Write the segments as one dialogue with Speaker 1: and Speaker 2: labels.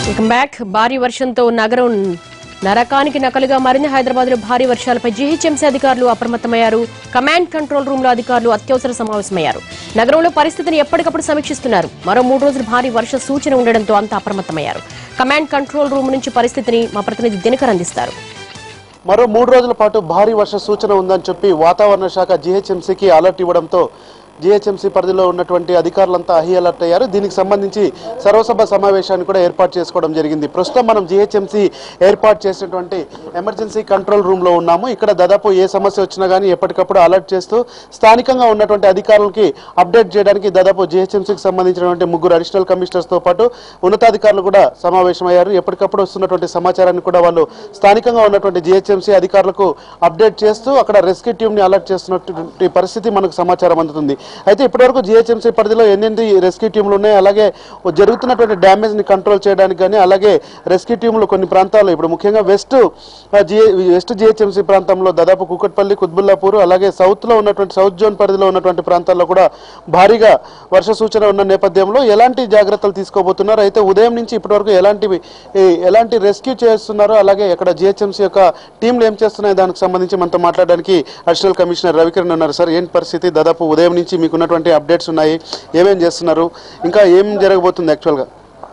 Speaker 1: Welcome back భారీ వర్షంతో నగరం నరకానికి నకలుగా మారింది హైదరాబాద్ లో భారీ వర్షాలపై జీహెచ్ఎంసీ అధికారులు అప్రమత్తమయ్యారు కమాండ్ కంట్రోల్ రూమ్ లో అధికారులు అత్యవసర సమావేశమయ్యారు నగరంలో పరిస్థితిని ఎప్పటికప్పుడు సమీక్షిస్తున్నారు మరో మూడు రోజులు భారీ వర్ష సూచన ఉండడంతో అంతా అప్రమత్తమయ్యారు కమాండ్ కంట్రోల్ రూమ్ నుంచి పరిస్థితిని మా ప్రతినిధి దినకర్ అందిస్తారు
Speaker 2: మరో మూడు రోజుల పాటు భారీ వర్ష సూచన ఉందని చెప్పి వాతావరణ శాఖ జీహెచ్ఎంసీకి అలర్ట్ ఇవ్వడంతో జీహెచ్ఎంసీ పరిధిలో ఉన్నటువంటి అధికారులంతా హై అలర్ట్ అయ్యారు దీనికి సంబంధించి సర్వసభ సమావేశాన్ని కూడా ఏర్పాటు చేసుకోవడం జరిగింది ప్రస్తుతం మనం జీహెచ్ఎంసీ ఏర్పాటు చేసినటువంటి ఎమర్జెన్సీ కంట్రోల్ రూమ్ లో ఉన్నాము ఇక్కడ దాదాపు ఏ సమస్య వచ్చినా కానీ ఎప్పటికప్పుడు అలర్ట్ చేస్తూ స్థానికంగా ఉన్నటువంటి అధికారులకి అప్డేట్ చేయడానికి దాదాపు జీహెచ్ఎంసీకి సంబంధించినటువంటి ముగ్గురు అడిషనల్ కమిషనర్స్ తో పాటు ఉన్నతాధికారులు కూడా సమావేశమయ్యారు ఎప్పటికప్పుడు వస్తున్నటువంటి సమాచారాన్ని కూడా వాళ్ళు స్థానికంగా ఉన్నటువంటి జీహెచ్ఎంసీ అధికారులకు అప్డేట్ చేస్తూ అక్కడ రెస్క్యూ టీమ్ ని అలర్ట్ చేస్తున్నటువంటి పరిస్థితి మనకు సమాచారం అందుతుంది అయితే ఇప్పటివరకు జీహెచ్ఎంసీ పరిధిలో ఎన్ని రెస్క్యూ టీంలు ఉన్నాయి అలాగే జరుగుతున్నటువంటి డ్యామేజ్ ని కంట్రోల్ చేయడానికి కానీ అలాగే రెస్క్యూ టీంలు కొన్ని ప్రాంతాలు ఇప్పుడు ముఖ్యంగా వెస్ట్ వెస్ట్ జిహెచ్ఎంసీ ప్రాంతంలో దాదాపు కుకట్పల్లి కుత్బుల్లాపూర్ అలాగే సౌత్ లో ఉన్నటువంటి సౌత్ జోన్ పరిధిలో ఉన్నటువంటి ప్రాంతాల్లో కూడా భారీగా వర్ష సూచన ఉన్న నేపథ్యంలో ఎలాంటి జాగ్రత్తలు తీసుకోబోతున్నారు అయితే ఉదయం నుంచి ఇప్పటివరకు ఎలాంటివి ఈ ఎలాంటి రెస్క్యూ చేస్తున్నారు అలాగే ఇక్కడ జిహెచ్ఎంసీ యొక్క టీంలు ఏం చేస్తున్నాయి దానికి సంబంధించి మనతో మాట్లాడడానికి అడిషనల్ కమిషనర్ రవికిరణ్ ఉన్నారు సార్ ఏంటి పరిస్థితి దాదాపు ఉదయం నుంచి మీకున్నటువంటి అప్డేట్స్ ఉన్నాయి ఏమేం చేస్తున్నారు ఇంకా ఏం జరగబోతుంది యాక్చువల్గా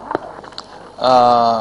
Speaker 3: ఆ,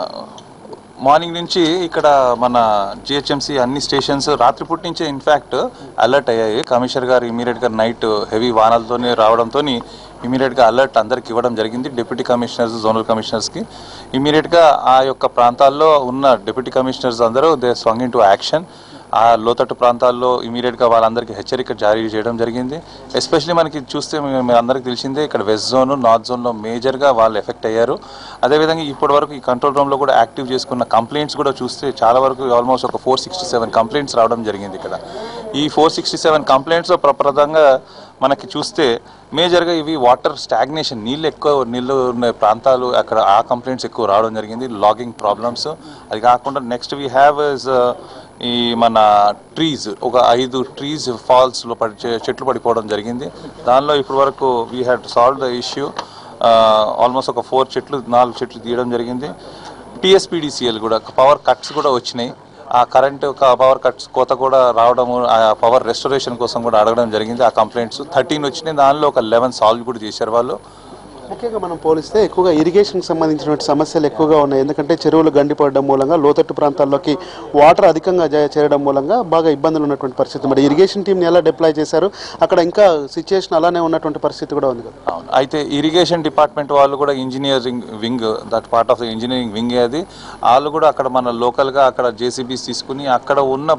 Speaker 3: మార్నింగ్ నుంచి ఇక్కడ మన జిహెచ్ఎంసీ అన్ని స్టేషన్స్ రాత్రిపూట నుంచే ఇన్ఫ్యాక్ట్ అలర్ట్ అయ్యాయి కమిషనర్ గారు ఇమీడియట్గా నైట్ హెవీ వానలతోనే రావడంతో ఇమీడియట్గా అలర్ట్ అందరికి ఇవ్వడం జరిగింది డిప్యూటీ కమిషనర్స్ జోనల్ కమిషనర్స్కి ఇమీడియట్గా ఆ యొక్క ప్రాంతాల్లో ఉన్న డిప్యూటీ కమిషనర్స్ అందరూ they swung into action ఆ లోతట్టు ప్రాంతాల్లో ఇమీడియట్గా వాళ్ళందరికీ హెచ్చరిక జారీ చేయడం జరిగింది ఎస్పెషల్లీ మనకి చూస్తే మీ- మీ అందరికీ తెలిసిందే ఇక్కడ వెస్ట్ జోన్ నార్త్ జోన్లో మేజర్గా వాళ్ళు ఎఫెక్ట్ అయ్యారు అదేవిధంగా ఇప్పటి వరకు ఈ కంట్రోల్ రూమ్లో కూడా యాక్టివ్ చేసుకున్న కంప్లైంట్స్ కూడా చూస్తే చాలా వరకు ఆల్మోస్ట్ ఒక ఫోర్ సిక్స్టీ సెవెన్ కంప్లైంట్స్ రావడం జరిగింది ఇక్కడ ఈ ఫోర్ సిక్స్టీ సెవెన్ కంప్లైంట్స్ ప్రప్రదంగా మనకి చూస్తే మేజర్గా ఇవి వాటర్ స్టాగ్నేషన్ నీళ్ళు ఎక్కువ నీళ్ళు ఉన్న ప్రాంతాలు అక్కడ ఆ కంప్లైంట్స్ ఎక్కువ రావడం జరిగింది లాగింగ్ ప్రాబ్లమ్స్ అది కాకుండా నెక్స్ట్ వీ హ్యావ్ ఇస్ ఈ మన ట్రీస్ ఒక ఐదు ట్రీస్ ఫాల్స్లో పడి చె- చెట్లు పడిపోవడం జరిగింది దానిలో ఇప్పటి వరకు we had solve the issue almost ఒక ఫోర్ చెట్లు నాలుగు చెట్లు తీయడం జరిగింది టీఎస్పీడీసీఎల్ కూడా పవర్ కట్స్ కూడా వచ్చినాయి ఆ కరెంట్ పవర్ కట్స్ కోత కూడా రావడము ఆ పవర్ రెస్టరేషన్ కోసం కూడా అడగడం జరిగింది ఆ కంప్లైంట్స్ థర్టీన్ వచ్చినాయి దానిలో ఒక లెవెన్ సాల్వ్ కూడా చేశారు వాళ్ళు
Speaker 2: ముఖ్యంగా మనం పోలిస్తే ఎక్కువగా ఇరిగేషన్కి సంబంధించినటువంటి సమస్యలు ఎక్కువగా ఉన్నాయి ఎందుకంటే చెరువులు గండిపడడం మూలంగా లోతట్టు ప్రాంతాల్లోకి వాటర్ అధికంగా జ- చేరడం మూలంగా బాగా ఇబ్బందులు ఉన్నటువంటి పరిస్థితి మరి ఇరిగేషన్ టీంని ఎలా డిప్లాయ్ చేశారు అక్కడ ఇంకా సిచ్యుయేషన్ అలానే ఉన్నటువంటి పరిస్థితి కూడా ఉంది కదా
Speaker 3: అవును అయితే ఇరిగేషన్ డిపార్ట్మెంట్ వాళ్ళు కూడా engineering wing that part of the engineering wing అది వాళ్ళు కూడా అక్కడ మన లోకల్గా అక్కడ జేసీబీస్ తీసుకుని అక్కడ ఉన్న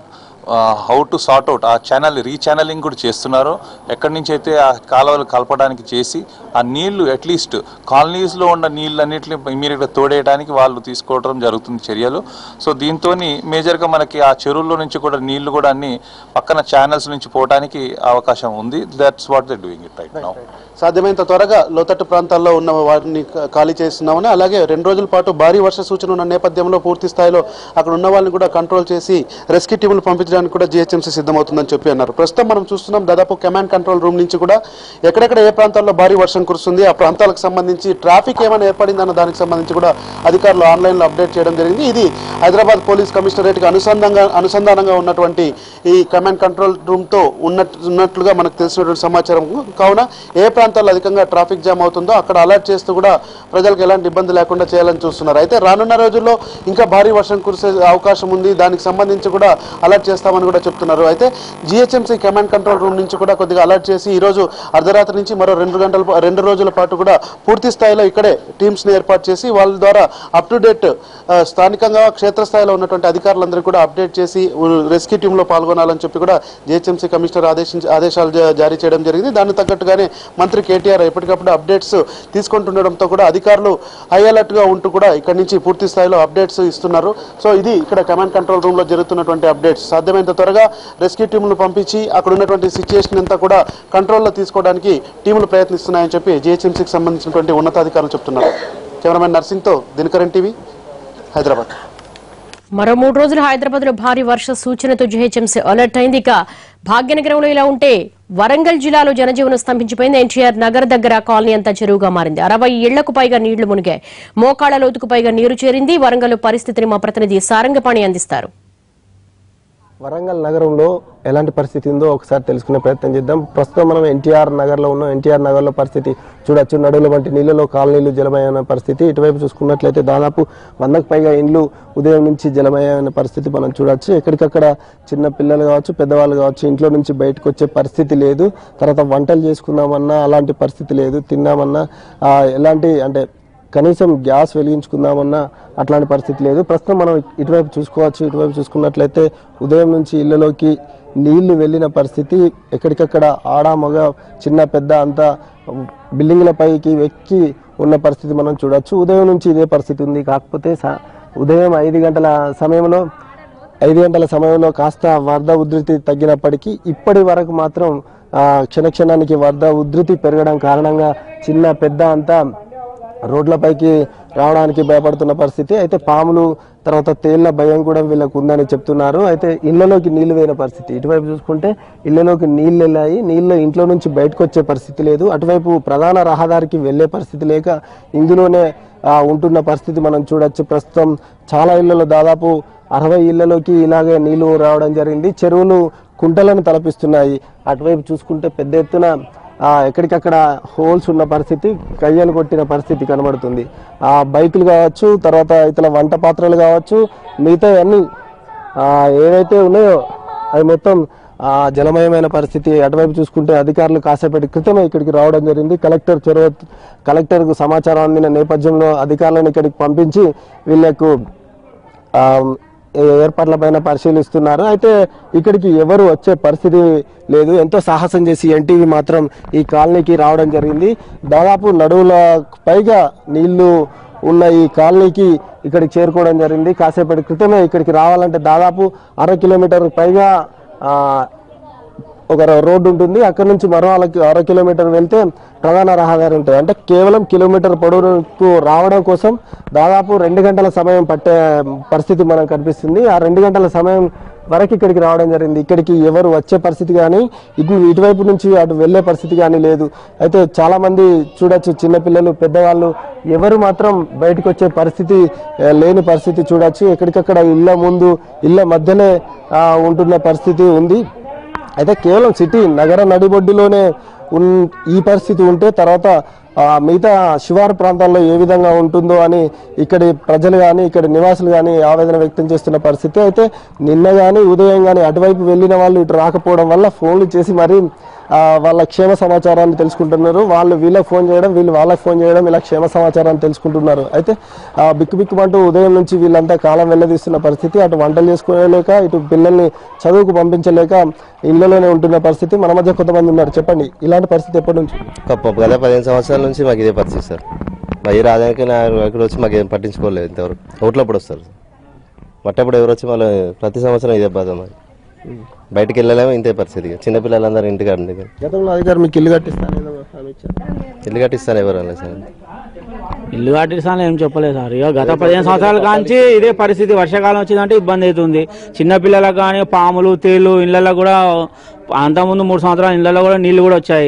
Speaker 3: హౌ టు సార్ట్ అవుట్ ఆ ఛానల్ రీఛానలింగ్ కూడా చేస్తున్నారు ఎక్కడి నుంచి అయితే ఆ కాలువలు కలపడానికి చేసి ఆ నీళ్లు అట్లీస్ట్ కాలనీస్లో ఉన్న నీళ్ళన్నింటిని ఇమీడియట్గా తోడేయడానికి వాళ్ళు తీసుకోవడం జరుగుతుంది చర్యలు సో దీంతో మేజర్గా మనకి ఆ చెరువుల్లో నుంచి కూడా నీళ్లు కూడా అన్ని పక్కన ఛానల్స్ నుంచి పోవడానికి అవకాశం ఉంది that's what the doing it right now
Speaker 2: సాధ్యమైనంత త్వరగా లోతట్టు ప్రాంతాల్లో ఉన్న వాటిని క- ఖాళీ చేస్తున్నామని అలాగే రెండు రోజుల పాటు భారీ వర్ష సూచన ఉన్న నేపథ్యంలో పూర్తి స్థాయిలో అక్కడ ఉన్న వాళ్ళని కూడా కంట్రోల్ చేసి రెస్క్యూ టీములు పంపించడానికి కూడా జిహెచ్ఎంసీ సిద్ధమవుతుందని చెప్పి అన్నారు ప్రస్తుతం మనం చూస్తున్నాం దాదాపు కమాండ్ కంట్రోల్ రూమ్ నుంచి కూడా ఎక్కడెక్కడ ఏ ప్రాంతాల్లో భారీ వర్షం కురుస్తుంది ఆ ప్రాంతాలకు సంబంధించి ట్రాఫిక్ ఏమైనా ఏర్పడిందన్న దానికి సంబంధించి కూడా అధికారులు ఆన్లైన్లో అప్డేట్ చేయడం జరిగింది ఇది హైదరాబాద్ పోలీస్ కమిషనరేట్కి అనుసంధానంగా అనుసంధానంగా ఉన్నటువంటి ఈ కమాండ్ కంట్రోల్ రూమ్తో ఉన్నట్టు ఉన్నట్లుగా మనకు తెలిసినటువంటి సమాచారం కావున ఏ ప్రాంతాల్లో అధికంగా ట్రాఫిక్ జామ్ అవుతుందో అక్కడ అలర్ట్ చేస్తూ కూడా ప్రజలకు ఎలాంటి ఇబ్బంది లేకుండా చేయాలని చూస్తున్నారు అయితే రానున్న రోజుల్లో ఇంకా భారీ వర్షం కురిసే అవకాశం ఉంది దానికి సంబంధించి కూడా అలర్ట్ చేస్తామని కూడా చెప్తున్నారు అయితే జిహెచ్ఎంసీ కమాండ్ కంట్రోల్ రూమ్ నుంచి కూడా కొద్దిగా అలర్ట్ చేసి ఈ రోజు అర్ధరాత్రి నుంచి మరో రెండు గంటల పా- రెండు రోజుల పాటు కూడా పూర్తి స్థాయిలో ఇక్కడే టీమ్స్ని ఏర్పాటు చేసి వాళ్ళ ద్వారా అప్ టు డేట్ స్థానికంగా క్షేత్రస్థాయిలో ఉన్నటువంటి అధికారులందరూ కూడా అప్డేట్ చేసి రెస్క్యూ టీంలో పాల్గొనాలని చెప్పి కూడా జిహెచ్ఎంసీ కమిషనర్ ఆదేశించి ఆదేశాలు జా- జారీ చేయడం జరిగింది దానికి తగ్గట్టుగానే మంత్రి కేటీఆర్ ఎప్పటికప్పుడు అప్డేట్స్ తీసుకుంటుండడంతో కూడా అధికారులు హై అలర్ట్ గా ఉంటూ కూడా ఇక్కడ నుంచి పూర్తి స్థాయిలో అప్డేట్స్ ఇస్తున్నారు సో ఇది ఇక్కడ కమాండ్ కంట్రోల్ రూమ్ లో జరుగుతున్నటువంటి అప్డేట్స్ సాధ్యమైనంత త్వరగా రెస్క్యూ టీములు పంపించి అక్కడ ఉన్నటువంటి సిచ్యుయేషన్ అంతా కూడా కంట్రోల్లో తీసుకోవడానికి టీములు ప్రయత్నిస్తున్నాయని చెప్పి జిహెచ్ఎంసీకి సంబంధించినటువంటి ఉన్నతాధికారులు చెప్తున్నారు కెమెరామెన్ నర్సింగ్తో దినకరన్ టీవీ హైదరాబాద్
Speaker 1: మరో మూడు రోజులు హైదరాబాద్ లో భారీ వర్ష సూచనతో జీహెచ్ఎంసీ అలర్ట్ అయింది ఇక భాగ్యనగరంలో ఇలా ఉంటే వరంగల్ జిల్లాలో జనజీవనం స్తంభించిపోయింది ఎన్టీఆర్ నగర్ దగ్గర కాలనీ అంతా చెరువుగా మారింది అరవై ఇళ్లకు పైగా నీళ్లు మునిగాయి మోకాళ్ల లోతుకు పైగా నీరు చేరింది వరంగల్ పరిస్థితిని మా ప్రతినిధి సారంగపాణి అందిస్తారు
Speaker 4: వరంగల్ నగరంలో ఎలాంటి పరిస్థితి ఉందో ఒకసారి తెలుసుకునే ప్రయత్నం చేద్దాం ప్రస్తుతం మనం ఎన్టీఆర్ నగర్లో ఉన్నాం ఎన్టీఆర్ నగర్లో పరిస్థితి చూడొచ్చు నడుల వంటి నీళ్ళలో కాలనీలు జలమయమైన పరిస్థితి ఇటువైపు చూసుకున్నట్లయితే దాదాపు వందకు పైగా ఇండ్లు ఉదయం నుంచి జలమయమైన పరిస్థితి మనం చూడొచ్చు ఎక్కడికక్కడ చిన్న పిల్లలు కావచ్చు పెద్దవాళ్ళు కావచ్చు ఇంట్లో నుంచి బయటకు వచ్చే పరిస్థితి లేదు తర్వాత వంటలు చేసుకుందామన్నా అలాంటి పరిస్థితి లేదు తిన్నామన్నా ఆ, ఎలాంటి అంటే కనీసం గ్యాస్ వెలిగించుకుందామన్నా అట్లాంటి పరిస్థితి లేదు ప్రస్తుతం మనం ఇటువైపు చూసుకోవచ్చు ఇటువైపు చూసుకున్నట్లయితే ఉదయం నుంచి ఇళ్లలోకి నీళ్లు వెళ్ళిన పరిస్థితి ఎక్కడికక్కడ ఆడ మగ చిన్న పెద్ద అంతా బిల్డింగ్ల పైకి ఎక్కి ఉన్న పరిస్థితి మనం చూడొచ్చు ఉదయం నుంచి ఇదే పరిస్థితి ఉంది కాకపోతే సా- ఉదయం ఐదు గంటల సమయంలో ఐదు గంటల సమయంలో కాస్త వరద ఉధృతి తగ్గినప్పటికీ ఇప్పటి వరకు మాత్రం ఆ, క్షణక్షణానికి వరద ఉధృతి పెరగడం కారణంగా చిన్న పెద్ద అంతా రోడ్లపైకి రావడానికి భయపడుతున్న పరిస్థితి అయితే పాములు తర్వాత తేళ్ల భయం కూడా వీళ్ళకు ఉందని చెప్తున్నారు అయితే ఇళ్లలోకి నీళ్లు వేయన పరిస్థితి ఇటువైపు చూసుకుంటే ఇళ్లలోకి నీళ్లు వెళ్ళాయి నీళ్ళు ఇంట్లో నుంచి బయటకు వచ్చే పరిస్థితి లేదు అటువైపు ప్రధాన రహదారికి వెళ్ళే పరిస్థితి లేక ఇందులోనే ఆ, ఉంటున్న పరిస్థితి మనం చూడొచ్చు ప్రస్తుతం చాలా ఇళ్లలో దాదాపు అరవై ఇళ్లలోకి ఇలాగే నీళ్లు రావడం జరిగింది చెరువులు కుంటలను తలపిస్తున్నాయి అటువైపు చూసుకుంటే పెద్ద ఎత్తున ఆ, ఎక్కడికక్కడ హోల్స్ ఉన్న పరిస్థితి కయ్యలు కొట్టిన పరిస్థితి కనబడుతుంది ఆ బైకులు కావచ్చు తర్వాత ఇతర వంట పాత్రలు కావచ్చు మిగతా అన్ని ఏవైతే ఉన్నాయో అవి మొత్తం ఆ, జలమయమైన పరిస్థితి అటువైపు చూసుకుంటే అధికారులు కాసేపటి క్రితమే ఇక్కడికి రావడం జరిగింది కలెక్టర్ చొరవ కలెక్టర్కు సమాచారం అందిన నేపథ్యంలో అధికారులను ఇక్కడికి పంపించి వీళ్ళకు ఆ, ఏ- ఏర్పాట్లపైన పరిశీలిస్తున్నారు అయితే ఇక్కడికి ఎవరు వచ్చే పరిస్థితి లేదు ఎంతో సాహసం చేసి ఎన్టీవీ మాత్రం ఈ కాలనీకి రావడం జరిగింది దాదాపు నడువుల పైగా నీళ్లు ఉన్న ఈ కాలనీకి ఇక్కడికి చేరుకోవడం జరిగింది కాసేపటి క్రితమే ఇక్కడికి రావాలంటే దాదాపు అర కిలోమీటర్ పైగా ఆ, ఒక రో- రోడ్డు ఉంటుంది అక్కడ నుంచి మరో అర అర కిలోమీటర్ వెళ్తే ప్రధాన రహదారి ఉంటుంది అంటే కేవలం కిలోమీటర్ పొడవుకు రావడం కోసం దాదాపు రెండు గంటల సమయం పట్టే పరిస్థితి మనకు కనిపిస్తుంది ఆ రెండు గంటల సమయం వరకు ఇక్కడికి రావడం జరిగింది ఇక్కడికి ఎవరు వచ్చే పరిస్థితి కానీ ఇటు ఇటువైపు నుంచి అటు వెళ్ళే పరిస్థితి కానీ లేదు అయితే చాలా మంది చూడొచ్చు చిన్నపిల్లలు పెద్దవాళ్ళు ఎవరు మాత్రం బయటకు వచ్చే పరిస్థితి ఆ, లేని పరిస్థితి చూడొచ్చు ఎక్కడికక్కడ ఇళ్ళ ముందు ఇళ్ళ మధ్యనే ఆ, ఉంటున్న పరిస్థితి ఉంది అయితే కేవలం సిటీ నగర నడిబొడ్డులోనే ఉన్ ఈ పరిస్థితి ఉంటే తర్వాత ఆ, మిగతా శివారు ప్రాంతాల్లో ఏ విధంగా ఉంటుందో అని ఇక్కడి ప్రజలు కానీ ఇక్కడి నివాసులు కానీ ఆవేదన వ్యక్తం చేస్తున్న పరిస్థితి అయితే నిన్న కానీ ఉదయం కానీ అటువైపు వెళ్ళిన వాళ్ళు ఇటు రాకపోవడం వల్ల ఫోన్లు చేసి మరీ ఆ, వాళ్ళ క్షేమ సమాచారాన్ని తెలుసుకుంటున్నారు వాళ్ళు వీళ్ళకి ఫోన్ చేయడం వీళ్ళు వాళ్ళకి ఫోన్ చేయడం ఇలా క్షేమ సమాచారాన్ని తెలుసుకుంటున్నారు అయితే ఆ, బిక్కు బిక్కుమంటూ ఉదయం నుంచి వీళ్ళంతా కాలం వెళ్ళదీస్తున్న పరిస్థితి అటు వంటలు చేసుకోలేక ఇటు పిల్లల్ని చదువుకు పంపించలేక ఇళ్లలోనే ఉంటున్న పరిస్థితి మన మధ్య కొంతమంది ఉన్నారు చెప్పండి ఇలాంటి పరిస్థితి ఎప్పటి నుంచి
Speaker 5: గత గత పదిహేను సంవత్సరాల నుంచి మాకు ఇదే పరిస్థితి సార్ మా ఈ రాజానికి నాయకుడు వచ్చి మాకు ఏం పట్టించుకోలేదు ఇంతవరకు ఓట్లప్పుడు వస్తారు మట్టప్పుడు ఎవరు వచ్చి మళ్ళీ ప్రతి సంవత్సరం ఇదే బాధ మరి బయటికి వెళ్ళలేమో ఇంతే పరిస్థితి ఇక. చిన్నపిల్లలందరూ ఇంటికాడ ఉంది ఇక.
Speaker 4: గతంలో అధికారి మీకు ఇల్లు కట్టిస్తాను హామీ ఇచ్చారు
Speaker 5: ఇల్లు కట్టిస్తాను ఎవరు అనలేదు సార్
Speaker 6: ఇల్లు కట్టిస్తాను ఏం చెప్పలేదు సార్ ఇక గత పదిహేను సంవత్సరాల కాంచి ఇదే పరిస్థితి వర్షాకాలం వచ్చిందంటే ఇబ్బంది అవుతుంది చిన్నపిల్లలకు కానీ పాములు తేళ్ళు ఇళ్ళల్లో కూడా అంతకుముందు మూడు సంవత్సరాలు ఇళ్ళల్లో కూడా నీళ్లు కూడా వచ్చాయి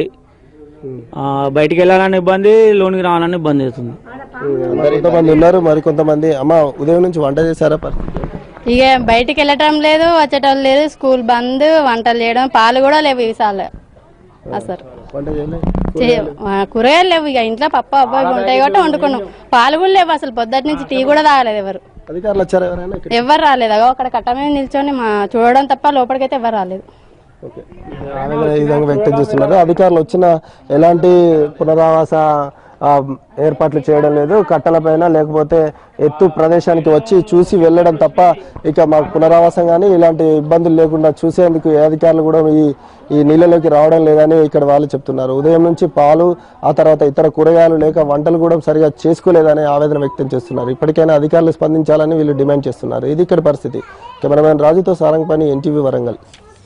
Speaker 6: ఆ, బయటికి వెళ్ళాలని ఇబ్బంది లోనికి రావాలని ఇబ్బంది అవుతుంది
Speaker 4: కొంతమంది ఉన్నారు మరి కొంతమంది అమ్మ ఉదయం నుంచి వంట చేశారా పరిస్థితి
Speaker 7: ఇక బయటికి వెళ్ళటం లేదు వచ్చేటం లేదు స్కూల్ బంద్ వంటలు చేయడం పాలు కూడా లేవు ఈసారి అసలు
Speaker 4: వంట చేయలే
Speaker 7: చే- ఆ, కూరగాయలు లేవు ఇక ఇంట్లో పప్పు అబ్బాయి ఉంటాయి కాబట్టి వండుకున్నాం పాలు కూడా లేవు అసలు పొద్దుటి నుంచి టీ కూడా తాగలేదు ఎవరు
Speaker 4: అధికారులు వచ్చారా ఎవరైనా ఇక్కడ
Speaker 7: ఎవరు రాలేదు అగో అక్కడ కట్ట మీద నిల్చొని మా చూడడం తప్ప లోపలికైతే ఎవరు రాలేదు
Speaker 4: ఓకే. ఆవేదన ఈ విధంగా వ్యక్తం చేస్తున్నారు అధికారులు వచ్చిన ఎలాంటి పునరావాస ఆ, ఏర్పాట్లు చేయడం లేదు కట్టలపైన లేకపోతే ఎత్తు ప్రదేశానికి వచ్చి చూసి వెళ్ళడం తప్ప ఇక మాకు పునరావాసం కానీ ఇలాంటి ఇబ్బందులు లేకుండా చూసేందుకు ఏ అధికారులు కూడా ఈ ఈ నీళ్ళలోకి రావడం లేదని ఇక్కడ వాళ్ళు చెప్తున్నారు ఉదయం నుంచి పాలు ఆ తర్వాత ఇతర కూరగాయలు లేక వంటలు కూడా సరిగా చేసుకోలేదని ఆవేదన వ్యక్తం చేస్తున్నారు ఇప్పటికైనా అధికారులు స్పందించాలని వీళ్ళు డిమాండ్ చేస్తున్నారు ఇది ఇక్కడ పరిస్థితి కెమెరామెన్ రాజుతో సారంగపని ఎన్టీవీ వరంగల్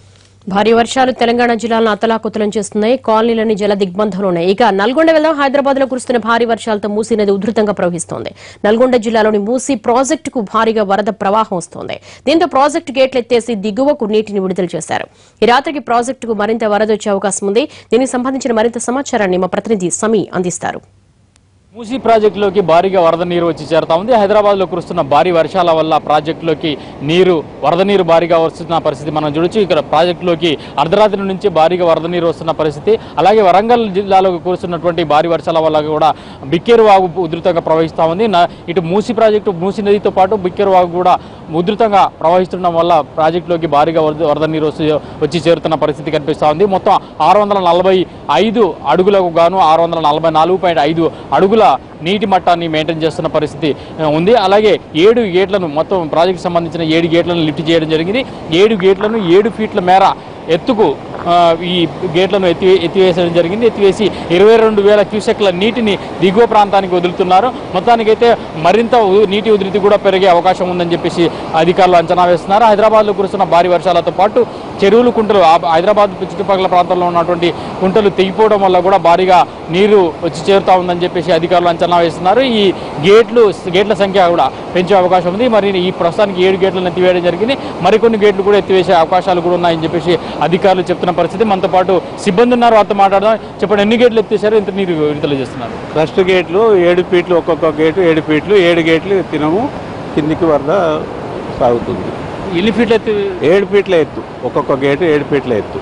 Speaker 1: భారీ వర్షాలు తెలంగాణ జిల్లాలను అతలాకుతలం చేస్తున్నాయి కాలనీలన్నీ జల దిగ్బంధంలో ఉన్నాయి ఇక నల్గొండ వెళ్దాం హైదరాబాద్ లో కురుస్తున్న భారీ వర్షాలతో మూసీ నది ఉధృతంగా ప్రవహిస్తోంది నల్గొండ జిల్లాలోని మూసీ ప్రాజెక్టుకు భారీగా వరద ప్రవాహం వస్తోంది దీంతో ప్రాజెక్టు గేట్లు ఎత్తేసి దిగువకు నీటిని విడుదల చేశారు ఈ రాత్రికి ప్రాజెక్టుకు మరింత వరద వచ్చే అవకాశం ఉంది దీనికి సంబంధించిన మరింత సమాచారాన్ని మా ప్రతినిధి సమీ అందిస్తారు
Speaker 8: మూసీ ప్రాజెక్టులోకి భారీగా వరద నీరు వచ్చి చేరుతా ఉంది హైదరాబాద్లో కురుస్తున్న భారీ వర్షాల వల్ల ప్రాజెక్టులోకి నీరు వరద నీరు భారీగా వస్తున్న పరిస్థితి మనం చూడొచ్చు ఇక్కడ ప్రాజెక్టులోకి అర్ధరాత్రి నుంచి భారీగా వరద నీరు వస్తున్న పరిస్థితి అలాగే వరంగల్ జిల్లాలో కురుస్తున్నటువంటి భారీ వర్షాల వల్ల కూడా బిక్కేరు వాగు ఉధృతంగా ప్రవహిస్తూ ఉంది నా- ఇటు మూసీ ప్రాజెక్టు మూసీ నదితో పాటు బిక్కేరు వాగు కూడా ఉధృతంగా ప్రవహిస్తుండడం వల్ల ప్రాజెక్టులోకి భారీగా వరద వరద నీరు వచ్చి వచ్చి చేరుతున్న పరిస్థితి కనిపిస్తూ ఉంది మొత్తం ఆరు వందల నలభై ఐదు అడుగులకు గాను ఆరు వందల నలభై నాలుగు పాయింట్ ఐదు అడుగుల నీటి మట్టాన్ని మెయింటైన్ చేస్తున్న పరిస్థితి ఆ, ఉంది అలాగే ఏడు గేట్లను మొత్తం ప్రాజెక్ట్ సంబంధించిన ఏడు గేట్లను లిఫ్ట్ చేయడం జరిగింది ఏడు గేట్లను ఏడు ఫీట్ల మేర ఎత్తుకు ఆ, ఈ గేట్లను ఎత్తి ఎత్తివేసడం జరిగింది ఎత్తివేసి ఇరవై రెండు వేల క్యూసెక్ల నీటిని దిగువ ప్రాంతానికి వదులుతున్నారు మొత్తానికైతే మరింత ఉ- నీటి ఉధృతి కూడా పెరిగే అవకాశం ఉందని చెప్పేసి అధికారులు అంచనా వేస్తున్నారు హైదరాబాద్లో కురుస్తున్న భారీ వర్షాలతో పాటు చెరువులు కుంటలు ఆ- హైదరాబాద్ చుట్టుపక్కల ప్రాంతాల్లో ఉన్నటువంటి కుంటలు తెగిపోవడం వల్ల కూడా భారీగా నీరు వచ్చి చేరుతా ఉందని చెప్పేసి అధికారులు అంచనా వేస్తున్నారు ఈ గేట్లు గేట్ల సంఖ్య కూడా పెంచే అవకాశం ఉంది మరి ఈ ప్రస్తుతానికి ఏడు గేట్లను ఎత్తివేయడం జరిగింది మరికొన్ని గేట్లు కూడా ఎత్తివేసే అవకాశాలు కూడా ఉన్నాయని చెప్పేసి అధికారులు చెప్తున్న పరిస్థితి మనతో పాటు సిబ్బంది ఉన్నారు వారితో మాట్లాడదాం చెప్పండి ఎన్ని గేట్లు ఎత్తేసారు ఇంత నీరు విడుదల చేస్తున్నారు
Speaker 9: ఫస్ట్ గేట్లు ఏడు ఫీట్లు ఒక్కొక్క గేటు ఏడు ఫీట్లు ఏడు గేట్లు ఎత్తినాము కిందికి వరద సాగుతుంది
Speaker 8: ఎన్ని ఫీట్లు ఎత్తి
Speaker 9: ఏడు ఫీట్ల ఎత్తు ఒక్కొక్క గేటు ఏడు ఫీట్ల ఎత్తు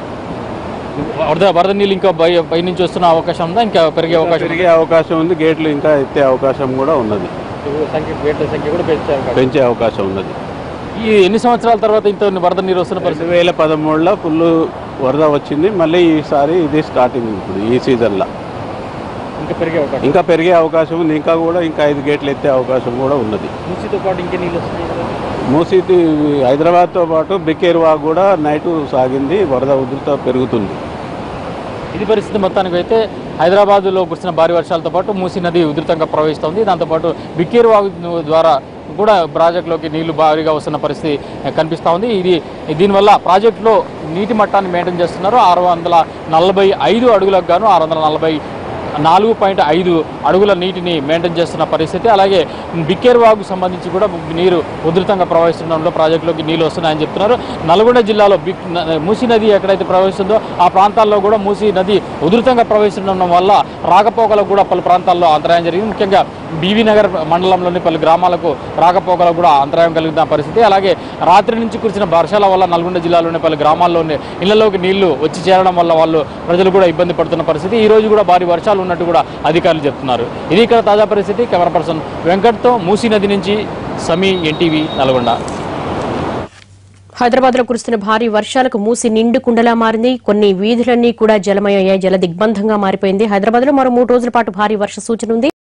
Speaker 8: వరద వరద నీళ్ళు ఇంకా పై పై నుంచి వస్తున్న అవకాశం ఉందా ఇంకా పెరిగే అవకాశం
Speaker 9: పెరిగే అవకాశం ఉంది గేట్లు ఇంకా ఎత్తే అవకాశం కూడా ఉన్నది
Speaker 8: సంఖ్య గేట్ల సంఖ్య కూడా పెంచే అవకాశం
Speaker 9: పెంచే అవకాశం ఉన్నది
Speaker 8: ఈ ఎన్ని సంవత్సరాల తర్వాత ఇంత వరద నీరు వస్తున్న
Speaker 9: రెండు
Speaker 8: పరిస్థితి
Speaker 9: వేల పదమూడులో ఫుల్ వరద వచ్చింది మళ్ళీ ఈసారి ఇది స్టార్టింగ్ ఇప్పుడు ఈ సీజన్లో
Speaker 8: ఇంకా పెరిగే అవకాశం
Speaker 9: ఇంకా పెరిగే అవకాశం ఉంది ఇంకా కూడా ఇంకా ఐదు గేట్లు ఎత్తే అవకాశం కూడా ఉన్నది
Speaker 8: మూసీతో పాటు ఇంకే నీళ్ళు వస్తున్నాయి కదా?
Speaker 9: మూసీది హైదరాబాద్తో పాటు బికేర్వా కూడా నైటు సాగింది వరద ఉధృత పెరుగుతుంది
Speaker 8: ఇది పరిస్థితి మొత్తానికి అయితే హైదరాబాద్లో కురిసిన భారీ వర్షాలతో పాటు మూసీ నది ఉధృతంగా ప్రవహిస్తోంది దాంతోపాటు బిక్కేరు వాగు ద్వారా కూడా ప్రాజెక్టులోకి నీళ్లు భారీగా వస్తున్న పరిస్థితి కనిపిస్తూ ఉంది ఇది దీనివల్ల ప్రాజెక్టులో నీటి మట్టాన్ని మెయింటైన్ చేస్తున్నారు ఆరు వందల నలభై ఐదు అడుగులకు గాను ఆరు వందల నలభై నాలుగు పాయింట్ ఐదు అడుగుల నీటిని మెయింటైన్ చేస్తున్న పరిస్థితి అలాగే బిక్కేర్ వాగు సంబంధించి కూడా నీరు ఉధృతంగా ప్రవహిస్తుండడంలో ప్రాజెక్టులోకి నీళ్లు వస్తున్నాయని చెప్తున్నారు నల్గొండ జిల్లాలో బిక్ న- మూసీ నది ఎక్కడైతే ప్రవహిస్తుందో ఆ ప్రాంతాల్లో కూడా మూసీ నది ఉధృతంగా ప్రవహిస్తుండడం వల్ల రాకపోకలకు కూడా పలు ప్రాంతాల్లో అంతరాయం జరిగింది ముఖ్యంగా బీవీ నగర్ మండలంలోని పలు గ్రామాలకు రాకపోకలకు కూడా అంతరాయం కలిగిన పరిస్థితి అలాగే రాత్రి నుంచి కురిసిన వర్షాల వల్ల నల్గొండ జిల్లాలోని పలు గ్రామాల్లోని ఇళ్లలోకి నీళ్లు వచ్చి చేరడం వల్ల వాళ్ళు ప్రజలు కూడా ఇబ్బంది పడుతున్న పరిస్థితి ఈ రోజు కూడా భారీ వర్షాలు ఉన్నట్టు కూడా అధికారులు చెప్తున్నారు ఇది ఇక్కడ తాజా పరిస్థితి కెమెరా పర్సన్ వెంకట్తో మూసీ నది నుంచి సమీ ఎన్టీవీ నల్గొండ
Speaker 1: హైదరాబాద్ లో కురుస్తున్న భారీ వర్షాలకు మూసి నిండు కుండలా మారింది కొన్ని వీధులన్నీ కూడా జలమయ్యాయి జల దిగ్బంధంగా మారిపోయింది హైదరాబాద్ లో మరో మూడు రోజుల పాటు భారీ వర్ష సూచన ఉంది